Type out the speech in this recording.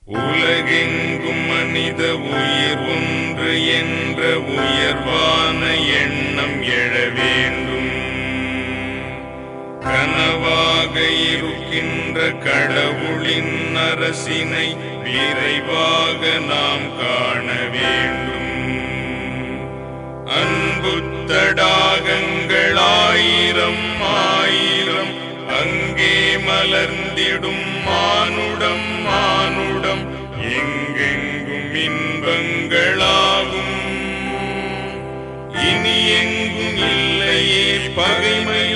உலகெங்கும் மனித உயிர் ஒன்று என்ற உயர்வான எண்ணம் எழ வேண்டும் கனவாக இருக்கின்ற கடவுளின் அரசினை விரைவாக நாம் காண வேண்டும் அன்பு தடாகங்கள் ஆயிரம் ஆயிரம் அங்கே மலர்ந்திடும் மானுடம் மானுடம் எங்கெங்கும் இன்பங்களாகும் இனி எங்கும் இல்லையே பகைமை